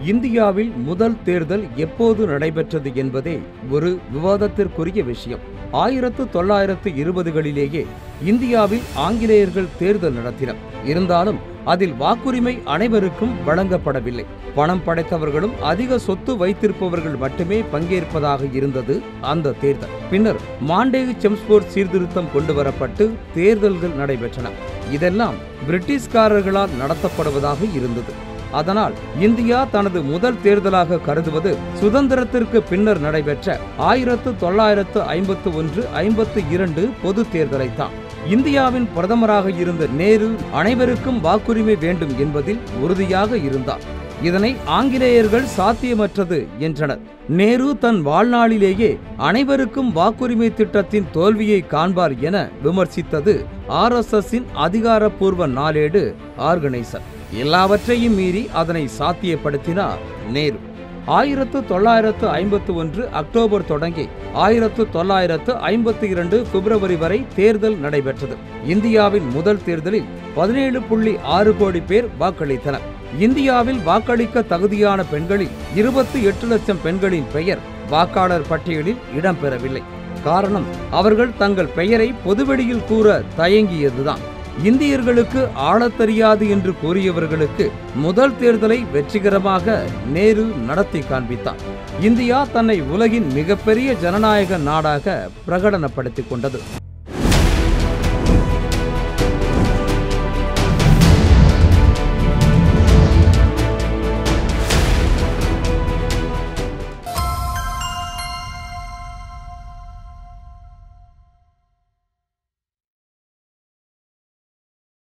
இந்தியாவில் முதல் தேர்தல் எப்போது நடைபெற்றது என்பதே ஒரு விவாதத்திற்குரிய விஷயம் ஆயிரத்து தொள்ளாயிரத்து இருபதுகளிலேயே இந்தியாவில் ஆங்கிலேயர்கள் தேர்தல் நடத்தினர் இருந்தாலும் அதில் வாக்குரிமை அனைவருக்கும் வழங்கப்படவில்லை பணம் படைத்தவர்களும் அதிக சொத்து வைத்திருப்பவர்கள் மட்டுமே பங்கேற்பதாக இருந்தது அந்த தேர்தல் பின்னர் மாண்டேகு செம்ஸ்போர்ட் சீர்திருத்தம் கொண்டு வரப்பட்டு தேர்தல்கள் நடைபெற்றன இதெல்லாம் பிரிட்டிஷ்காரர்களால் நடத்தப்படுவதாக இருந்தது அதனால் இந்தியா தனது முதல் தேர்தலாக கருதுவது சுதந்திரத்திற்கு பின்னர் நடைபெற்ற ஆயிரத்து தொள்ளாயிரத்து ஐம்பத்து ஒன்று ஐம்பத்து இரண்டு பொது தேர்தலைத்தான் இந்தியாவின் பிரதமராக இருந்த நேரு அனைவருக்கும் வாக்குரிமை வேண்டும் என்பதில் உறுதியாக இருந்தார் இதனை ஆங்கிலேயர்கள் சாத்தியமற்றது என்றனர் நேரு தன் வாழ்நாளிலேயே அனைவருக்கும் வாக்குரிமை திட்டத்தின் தோல்வியை காண்பார் என விமர்சித்தது ஆர்எஸ்எஸ்ஸின் அதிகாரப்பூர்வ நாளேடு ஆர்கனைசர் எல்லாவற்றையும் மீறி அதனை சாத்தியப்படுத்தினார் நேரு ஆயிரத்து தொள்ளாயிரத்து ஐம்பத்து ஒன்று அக்டோபர் தொடங்கி ஆயிரத்து தொள்ளாயிரத்து ஐம்பத்தி இரண்டு பிப்ரவரி வரை தேர்தல் நடைபெற்றது இந்தியாவின் முதல் தேர்தலில் பதினேழு புள்ளி ஆறு கோடி பேர் வாக்களித்தனர் இந்தியாவில் வாக்களிக்க தகுதியான பெண்களில் இருபத்தி எட்டு லட்சம் பெண்களின் பெயர் வாக்காளர் பட்டியலில் இடம்பெறவில்லை காரணம் அவர்கள் தங்கள் பெயரை பொதுவெளியில் கூற தயங்கியதுதான் இந்தியர்களுக்கு ஆளத் தெரியாது என்று கூறியவர்களுக்கு முதல் தேர்தலை வெற்றிகரமாக நேரு நடத்தி காண்பித்தார் இந்தியா தன்னை உலகின் மிகப்பெரிய ஜனநாயக நாடாக பிரகடனப்படுத்திக் கொண்டது